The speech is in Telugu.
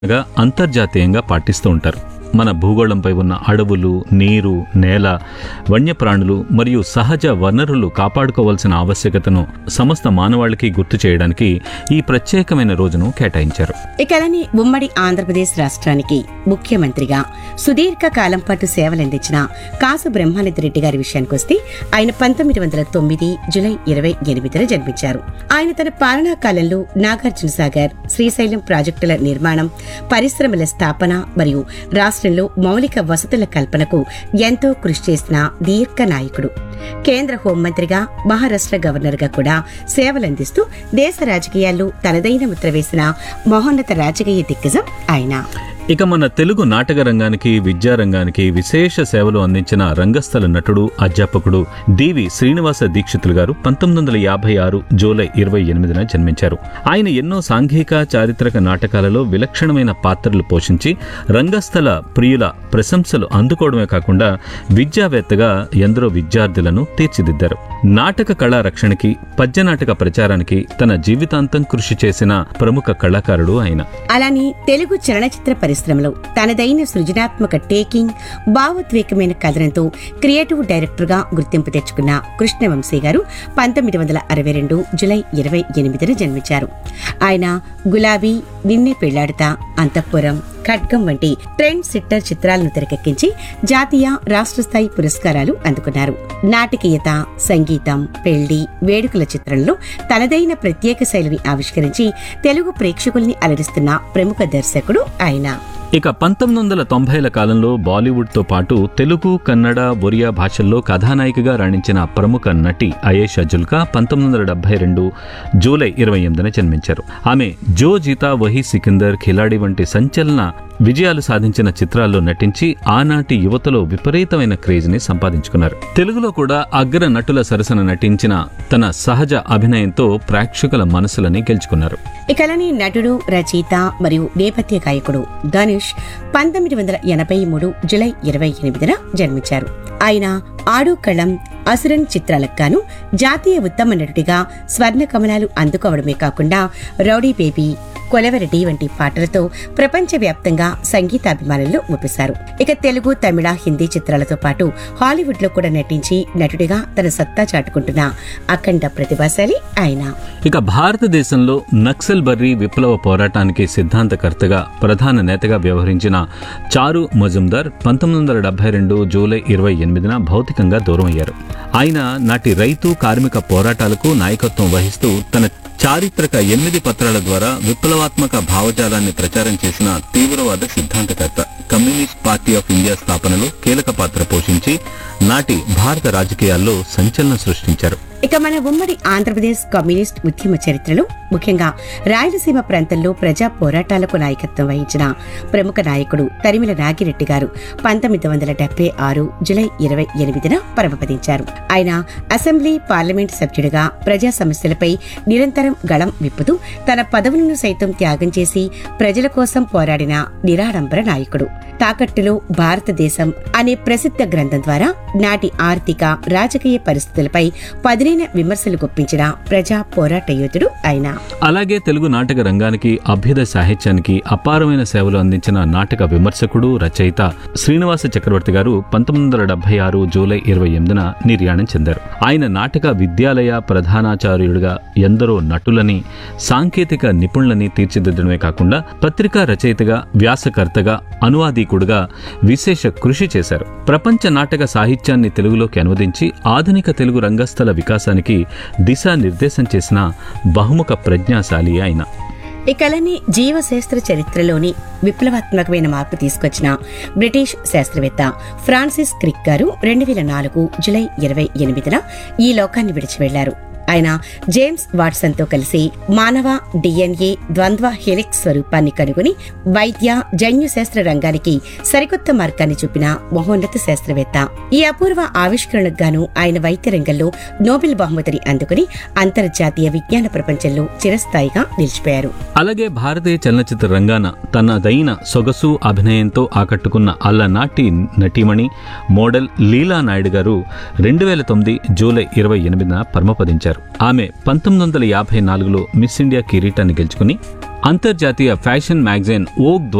గా అంతర్జాతీయంగా పాటిస్తూ ఉంటారు మన భూగోళంపై ఉన్న అడవులు నీరు నేల వన్యప్రాణులు మరియు సహజ వనరులు కాపాడుకోవాల్సిన ఆవశ్యకతను సమస్త మానవాళికి గుర్తు చేయడానికి ఈ ప్రత్యేకమైన రోజును కేటాయించారు ఇక అలానే ఉమ్మడి ఆంధ్రప్రదేశ్ రాష్ట్రానికి ముఖ్యమంత్రిగా సుదీర్ఘ కాలం పాటు సేవలందించిన కాసు బ్రహ్మానంద రెడ్డి గారి విషయానికి వస్తే ఆయన పంతొమ్మిది వందల తొమ్మిది జులై ఇరవై ఎనిమిదిన జన్మించారు ఆయన తన పాలనా కాలంలో నాగార్జున సాగర్ శ్రీశైలం ప్రాజెక్టుల నిర్మాణం పరిశ్రమల స్థాపన మరియు రాష్ట్రంలో మౌలిక వసతుల కల్పనకు ఎంతో కృషి చేసిన దీర్ఘ నాయకుడు కేంద్ర హోంమంత్రిగా మహారాష్ట్ర గవర్నర్గా కూడా సేవలందిస్తూ దేశ రాజకీయాల్లో తనదైన ముద్ర వేసిన మహోన్నత రాజకీయ దిగ్గజం ఆయన ఇక మన తెలుగు నాటక రంగానికి విద్యా రంగానికి విశేష సేవలు అందించిన రంగస్థల నటుడు అధ్యాపకుడు డివి శ్రీనివాస దీక్షితులు గారు పంతొమ్మిది వందల యాభై ఆరు జూలై ఇరవై ఎనిమిదిన జన్మించారు ఆయన ఎన్నో సాంఘిక చారిత్రక నాటకాలలో విలక్షణమైన పాత్రలు పోషించి రంగస్థల ప్రియుల ప్రశంసలు అందుకోవడమే కాకుండా విద్యావేత్తగా ఎందరో విద్యార్థులను తీర్చిదిద్దారు నాటక కళా రక్షణకి పద్యనాటక ప్రచారానికి తన జీవితాంతం కృషి చేసిన ప్రముఖ కళాకారుడు ఆయన అలానే తెలుగు చలనచిత్ర పరిశ్రమలో తనదైన సృజనాత్మక టేకింగ్ భావోద్వేగమైన కథనంతో క్రియేటివ్ డైరెక్టర్ గా గుర్తింపు తెచ్చుకున్న కృష్ణవంశీ గారు పంతొమ్మిది వందల అరవై రెండు జులై ఇరవై ఎనిమిదిన జన్మించారు ఆయన గులాబీ నిన్నే పెళ్లాడతా అంతఃపురం ఖడ్గం వంటి ట్రెండ్ సిట్టర్ చిత్రాలను తెరకెక్కించి జాతీయ రాష్ట్ర స్థాయి పురస్కారాలు అందుకున్నారు నాటకీయత సంగీతం పెళ్లి వేడుకల చిత్రంలో తనదైన ప్రత్యేక శైలిని ఆవిష్కరించి తెలుగు ప్రేక్షకుల్ని అలరిస్తున్న ప్రముఖ దర్శకుడు ఆయన ఇక పంతొమ్మిది వందల తొంభైల కాలంలో బాలీవుడ్తో పాటు తెలుగు కన్నడ ఒరియా భాషల్లో కథానాయికగా రాణించిన ప్రముఖ నటి అయేషా జుల్కా పంతొమ్మిది వందల డెబ్బై రెండు జూలై ఇరవై ఎనిమిదిన జన్మించారు ఆమె జో జీతా వహీ సికిందర్ ఖిలాడి వంటి సంచలన విజయాలు సాధించిన చిత్రాల్లో నటించి ఆనాటి యువతలో విపరీతమైన క్రేజ్ ని సంపాదించుకున్నారు తెలుగులో కూడా అగ్ర నటుల సరసన నటించిన తన సహజ అభినయంతో ప్రేక్షకుల మనసులని గెలుచుకున్నారు ఇకలని నటుడు రచయిత మరియు నేపథ్య గాయకుడు ధనుష్ పంతొమ్మిది వందల ఎనభై మూడు జులై ఇరవై ఎనిమిదిన జన్మించారు ఆయన ఆడు కళం అసురన్ చిత్రాలకు గాను జాతీయ ఉత్తమ నటుడిగా స్వర్ణ కమలాలు అందుకోవడమే కాకుండా రౌడీ బేబీ కొలవరెడ్డి వంటి పాటలతో ప్రపంచవ్యాప్తంగా సంగీతాభిమానుల్లో ఊపేశారు ఇక తెలుగు తమిళ హిందీ చిత్రాలతో పాటు హాలీవుడ్ లో కూడా నటించి నటుడిగా తన సత్తా చాటుకుంటున్న అఖండ ప్రతిభాశాలి ఆయన ఇక భారతదేశంలో నక్సల్ బర్రీ విప్లవ పోరాటానికి సిద్ధాంతకర్తగా ప్రధాన నేతగా వ్యవహరించిన చారు మజుందార్ పంతొమ్మిది వందల డెబ్బై రెండు జూలై ఇరవై ఎనిమిదిన భౌతికంగా దూరం అయ్యారు ఆయన నాటి రైతు కార్మిక పోరాటాలకు నాయకత్వం వహిస్తూ తన చారిత్రక ఎనిమిది పత్రాల ద్వారా విప్లవాత్మక భావజాలాన్ని ప్రచారం చేసిన తీవ్రవాద సిద్ధాంతకర్త కమ్యూనిస్ట్ పార్టీ ఆఫ్ ఇండియా స్థాపనలో కీలక పాత్ర పోషించి నాటి భారత రాజకీయాల్లో సంచలనం సృష్టించారు ఇక మన ఉమ్మడి ఆంధ్రప్రదేశ్ కమ్యూనిస్ట్ ఉద్యమ చరిత్రలో ముఖ్యంగా రాయలసీమ ప్రాంతంలో ప్రజా పోరాటాలకు నాయకత్వం వహించిన ప్రముఖ నాయకుడు తరిమిల నాగిరెడ్డి గారు పంతొమ్మిది వందల డెబ్బై ఆరు జులై ఇరవై ఎనిమిదిన పరమపదించారు ఆయన అసెంబ్లీ పార్లమెంట్ సభ్యుడిగా ప్రజా సమస్యలపై నిరంతరం గళం విప్పుతూ తన పదవులను సైతం త్యాగం చేసి ప్రజల కోసం పోరాడిన నిరాడంబర నాయకుడు తాకట్టులో భారతదేశం అనే ప్రసిద్ధ గ్రంథం ద్వారా నాటి ఆర్థిక రాజకీయ పరిస్థితులపై పదినైన విమర్శలు గుప్పించిన ప్రజా పోరాట యోధుడు ఆయన అలాగే తెలుగు నాటక రంగానికి అభ్యుదయ సాహిత్యానికి అపారమైన సేవలు అందించిన నాటక విమర్శకుడు రచయిత శ్రీనివాస చక్రవర్తి గారు పంతొమ్మిది వందల డెబ్బై ఆరు జూలై ఇరవై ఎనిమిదిన నిర్యాణం చెందారు ఆయన నాటక విద్యాలయ ప్రధానాచార్యుడిగా ఎందరో నటులని సాంకేతిక నిపుణులని తీర్చిదిద్దడమే కాకుండా పత్రికా రచయితగా వ్యాసకర్తగా అనువాదీకుడుగా విశేష కృషి చేశారు ప్రపంచ నాటక సాహిత్యాన్ని తెలుగులోకి అనువదించి ఆధునిక తెలుగు రంగస్థల వికాసానికి దిశానిర్దేశం చేసిన బహుముఖ ప్రజ్ఞాశాలి ఆయన ఈ కళని జీవశాస్త్ర చరిత్రలోని విప్లవాత్మకమైన మార్పు తీసుకొచ్చిన బ్రిటిష్ శాస్త్రవేత్త ఫ్రాన్సిస్ క్రిక్ గారు రెండు వేల నాలుగు జులై ఇరవై ఎనిమిదిన ఈ లోకాన్ని విడిచి వెళ్లారు ఆయన జేమ్స్ వాట్సన్ తో కలిసి మానవ డిఎన్ఏ ద్వంద్వ హెలిక్స్ స్వరూపాన్ని కనుగొని వైద్య జన్యు శాస్త్ర రంగానికి సరికొత్త మార్గాన్ని చూపిన మహోన్నత శాస్త్రవేత్త ఈ అపూర్వ ఆవిష్కరణకు గాను ఆయన వైద్య రంగంలో నోబెల్ బహుమతిని అందుకుని అంతర్జాతీయ విజ్ఞాన ప్రపంచంలో చిరస్థాయిగా నిలిచిపోయారు అలాగే భారతీయ చలనచిత్ర రంగాన తనదైన సొగసు అభినయంతో ఆకట్టుకున్న అల్లనాటి నటీమణి మోడల్ లీలా నాయుడు గారు రెండు వేల తొమ్మిది జూలై ఇరవై ఎనిమిదిన పరమపదించారు ఆమె పంతొమ్మిది వందల యాభై నాలుగులో మిస్ ఇండియా కిరీటాన్ని గెలుచుకుని అంతర్జాతీయ ఫ్యాషన్ మ్యాగజైన్ ఓగ్